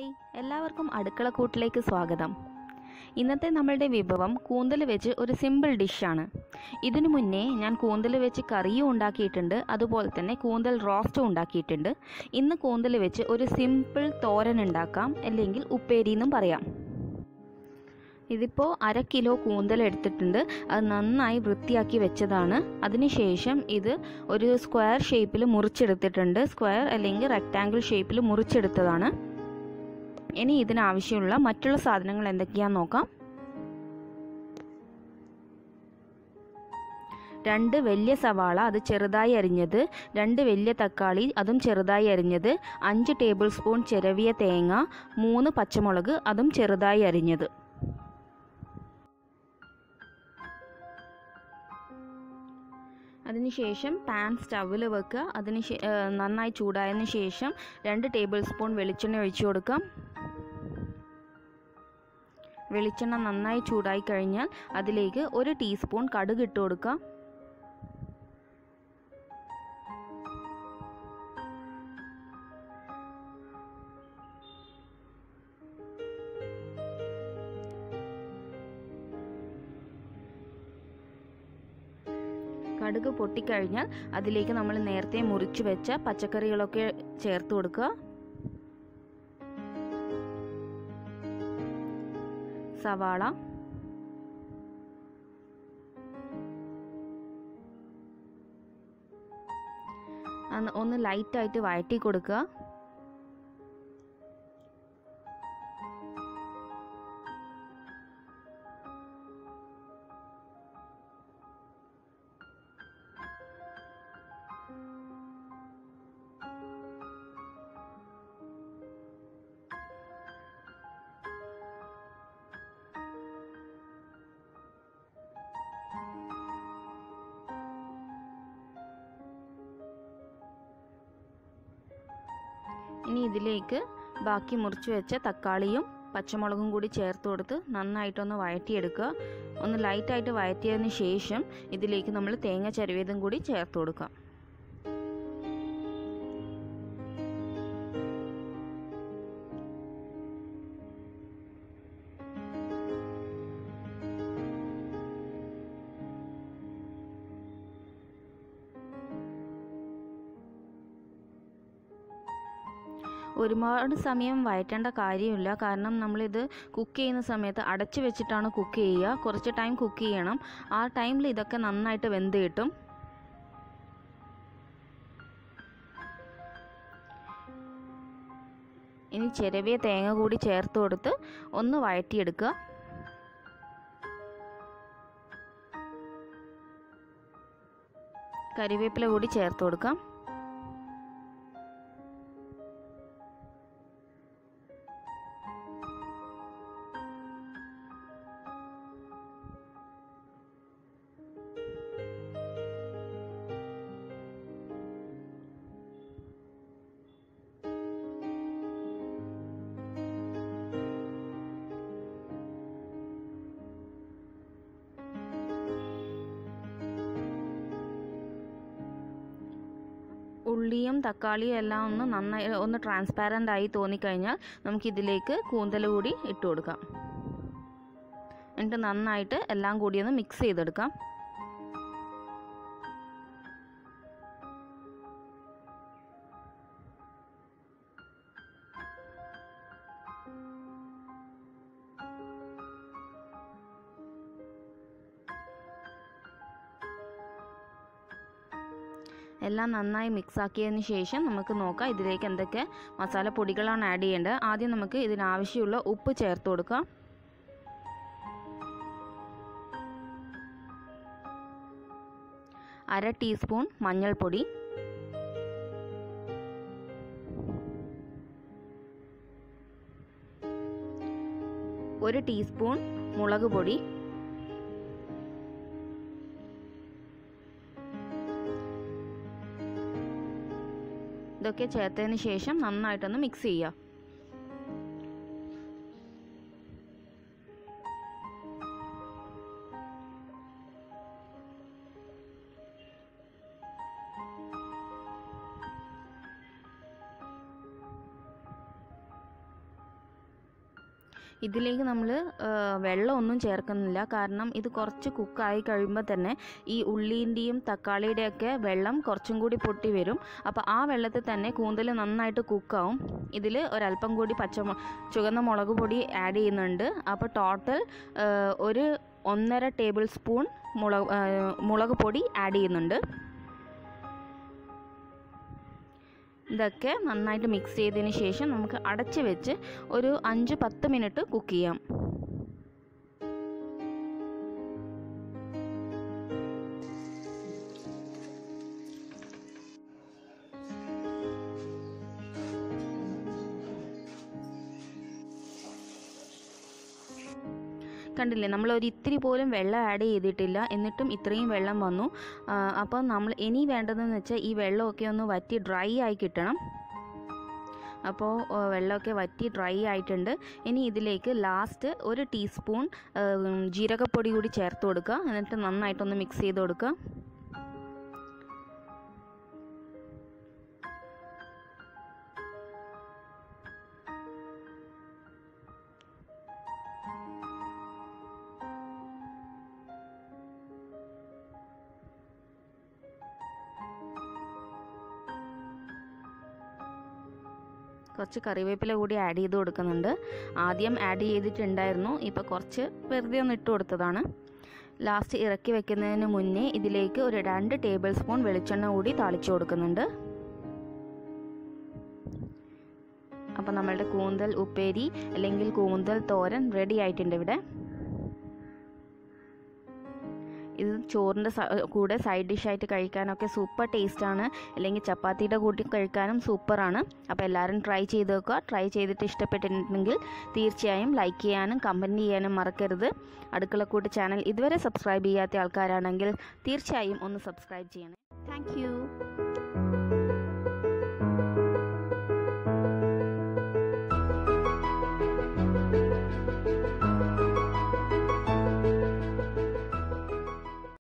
hi എല്ലാവർക്കും അടുക്കളക്കൂട്ടിലേക്ക് സ്വാഗതം ഇന്നത്തെ നമ്മളുടെ വിഭവം കൂന്തൽ വെച്ച് ഒരു സിമ്പിൾ ഡിഷാണ് ഇതിനു മുന്നേ ഞാൻ കൂന്തൽ വെച്ച് കറിയും ഉണ്ടാക്കിയിട്ടുണ്ട് അതുപോലെ തന്നെ കൂന്തൽ റോസ്റ്റും ഉണ്ടാക്കിയിട്ടുണ്ട് ഇന്ന് കൂന്തൽ വെച്ച് ഒരു സിമ്പിൾ തോരൻ ഉണ്ടാക്കാം അല്ലെങ്കിൽ ഉപ്പേരി എന്നും പറയാം ഇതിപ്പോൾ അര കിലോ കൂന്തൽ എടുത്തിട്ടുണ്ട് അത് നന്നായി വൃത്തിയാക്കി വെച്ചതാണ് അതിനുശേഷം ഇത് ഒരു സ്ക്വയർ ഷേപ്പിൽ മുറിച്ചെടുത്തിട്ടുണ്ട് സ്ക്വയർ അല്ലെങ്കിൽ റെക്റ്റാങ്കിൾ ഷേപ്പിൽ മുറിച്ചെടുത്തതാണ് ഇനി ഇതിനാവശ്യമുള്ള മറ്റുള്ള സാധനങ്ങൾ എന്തൊക്കെയാണെന്ന് നോക്കാം രണ്ട് വലിയ സവാള അത് ചെറുതായി അരിഞ്ഞത് രണ്ട് വലിയ തക്കാളി അതും ചെറുതായി അരിഞ്ഞത് അഞ്ച് ടേബിൾ സ്പൂൺ ചിരവിയ തേങ്ങ മൂന്ന് പച്ചമുളക് അതും ചെറുതായി അരിഞ്ഞത് അതിനുശേഷം പാൻ സ്റ്റവിൽ വെക്കുക അതിന് നന്നായി ചൂടായതിനു ശേഷം രണ്ട് ടേബിൾ സ്പൂൺ വെളിച്ചെണ്ണ ഒഴിച്ചു കൊടുക്കാം വെളിച്ചെണ്ണ നന്നായി ചൂടായി കഴിഞ്ഞാൽ അതിലേക്ക് ഒരു ടീസ്പൂൺ കടുക് ഇട്ട് കൊടുക്കാം കടുക് പൊട്ടിക്കഴിഞ്ഞാൽ അതിലേക്ക് നമ്മൾ നേരത്തെ മുറിച്ച് വെച്ച പച്ചക്കറികളൊക്കെ ചേർത്ത് കൊടുക്കുക സവാള ഒന്ന് ലൈറ്റായിട്ട് വഴറ്റി കൊടുക്കുക ഇനി ഇതിലേക്ക് ബാക്കി മുറിച്ച് വെച്ച തക്കാളിയും പച്ചമുളകും കൂടി ചേർത്ത് കൊടുത്ത് നന്നായിട്ടൊന്ന് വഴറ്റിയെടുക്കുക ഒന്ന് ലൈറ്റായിട്ട് വഴറ്റിയതിന് ശേഷം ഇതിലേക്ക് നമ്മൾ തേങ്ങ ചരുവിയതും കൂടി ചേർത്ത് കൊടുക്കുക ഒരുപാട് സമയം വഴറ്റേണ്ട കാര്യമില്ല കാരണം നമ്മളിത് കുക്ക് ചെയ്യുന്ന സമയത്ത് അടച്ചു വെച്ചിട്ടാണ് കുക്ക് ചെയ്യുക കുറച്ച് ടൈം കുക്ക് ചെയ്യണം ആ ടൈമിൽ ഇതൊക്കെ നന്നായിട്ട് വെന്ത് കിട്ടും ഇനി ചിരവിയ തേങ്ങ കൂടി ചേർത്ത് കൊടുത്ത് ഒന്ന് വഴറ്റിയെടുക്കുക കരിവേപ്പില കൂടി ചേർത്ത് കൊടുക്കാം ഉള്ളിയും തക്കാളിയും എല്ലാം ഒന്ന് നന്നായി ഒന്ന് ട്രാൻസ്പാരൻ്റ് ആയി തോന്നിക്കഴിഞ്ഞാൽ നമുക്കിതിലേക്ക് കൂന്തൽ കൂടി ഇട്ട് കൊടുക്കാം എന്നിട്ട് നന്നായിട്ട് എല്ലാം കൂടി ഒന്ന് മിക്സ് ചെയ്തെടുക്കാം എല്ലാം നന്നായി മിക്സ് ആക്കിയതിന് ശേഷം നമുക്ക് നോക്കാം ഇതിലേക്ക് എന്തൊക്കെ മസാലപ്പൊടികളാണ് ആഡ് ചെയ്യേണ്ടത് ആദ്യം നമുക്ക് ഇതിനാവശ്യമുള്ള ഉപ്പ് ചേർത്ത് കൊടുക്കാം അര ടീസ്പൂൺ മഞ്ഞൾപ്പൊടി ഒരു ടീസ്പൂൺ മുളക് പൊടി ഇതൊക്കെ ചേർത്തതിന് ശേഷം നന്നായിട്ടൊന്ന് മിക്സ് ചെയ്യുക ഇതിലേക്ക് നമ്മൾ വെള്ളമൊന്നും ചേർക്കുന്നില്ല കാരണം ഇത് കുറച്ച് കുക്കായി കഴിയുമ്പോൾ തന്നെ ഈ ഉള്ളീൻ്റെയും തക്കാളിയുടെയൊക്കെ വെള്ളം കുറച്ചും കൂടി പൊട്ടി വരും അപ്പോൾ ആ വെള്ളത്തിൽ തന്നെ കൂന്തൽ നന്നായിട്ട് കുക്കാവും ഇതിൽ ഒരല്പം കൂടി പച്ച ചുവന്ന മുളക് പൊടി ആഡ് ചെയ്യുന്നുണ്ട് അപ്പോൾ ടോട്ടൽ ഒരു ഒന്നര ടേബിൾ സ്പൂൺ മുളക് മുളക് പൊടി ആഡ് ചെയ്യുന്നുണ്ട് ഇതൊക്കെ നന്നായിട്ട് മിക്സ് ചെയ്തതിന് ശേഷം നമുക്ക് അടച്ച് വെച്ച് ഒരു അഞ്ച് പത്ത് മിനിറ്റ് കുക്ക് ചെയ്യാം കണ്ടില്ലേ നമ്മൾ ഒരു ഇത്തിരി പോലും വെള്ളം ആഡ് ചെയ്തിട്ടില്ല എന്നിട്ടും ഇത്രയും വെള്ളം വന്നു അപ്പോൾ നമ്മൾ ഇനി വേണ്ടതെന്ന് വെച്ചാൽ ഈ വെള്ളമൊക്കെ ഒന്ന് വറ്റി ഡ്രൈ ആയി കിട്ടണം അപ്പോൾ വെള്ളമൊക്കെ വറ്റി ഡ്രൈ ആയിട്ടുണ്ട് ഇനി ഇതിലേക്ക് ലാസ്റ്റ് ഒരു ടീസ്പൂൺ ജീരകപ്പൊടി കൂടി ചേർത്ത് കൊടുക്കുക എന്നിട്ട് നന്നായിട്ടൊന്ന് മിക്സ് ചെയ്ത് കൊടുക്കുക കുറച്ച് കറിവേപ്പില കൂടി ആഡ് ചെയ്ത് കൊടുക്കുന്നുണ്ട് ആദ്യം ആഡ് ചെയ്തിട്ടുണ്ടായിരുന്നു ഇപ്പോൾ കുറച്ച് വെറുതെ ഒന്ന് ഇട്ട് കൊടുത്തതാണ് ലാസ്റ്റ് ഇറക്കി വെക്കുന്നതിന് മുന്നേ ഇതിലേക്ക് ഒരു രണ്ട് ടേബിൾ സ്പൂൺ വെളിച്ചെണ്ണ കൂടി താളിച്ചു കൊടുക്കുന്നുണ്ട് അപ്പോൾ നമ്മളുടെ കൂന്തൽ ഉപ്പേരി അല്ലെങ്കിൽ കൂന്തൽ തോരൻ റെഡി ആയിട്ടുണ്ട് ഇവിടെ ഇത് ചോറിൻ്റെ കൂടെ സൈഡ് ഡിഷായിട്ട് കഴിക്കാനൊക്കെ സൂപ്പർ ടേസ്റ്റാണ് അല്ലെങ്കിൽ ചപ്പാത്തിയുടെ കൂട്ടി കഴിക്കാനും സൂപ്പറാണ് അപ്പോൾ എല്ലാവരും ട്രൈ ചെയ്ത് നോക്കുക ട്രൈ ചെയ്തിട്ട് ഇഷ്ടപ്പെട്ടിട്ടുണ്ടെങ്കിൽ തീർച്ചയായും ലൈക്ക് ചെയ്യാനും കമൻറ്റ് ചെയ്യാനും മറക്കരുത് അടുക്കളക്കൂട്ട് ചാനൽ ഇതുവരെ സബ്സ്ക്രൈബ് ചെയ്യാത്ത ആൾക്കാരാണെങ്കിൽ തീർച്ചയായും ഒന്ന് സബ്സ്ക്രൈബ് ചെയ്യണേ താങ്ക്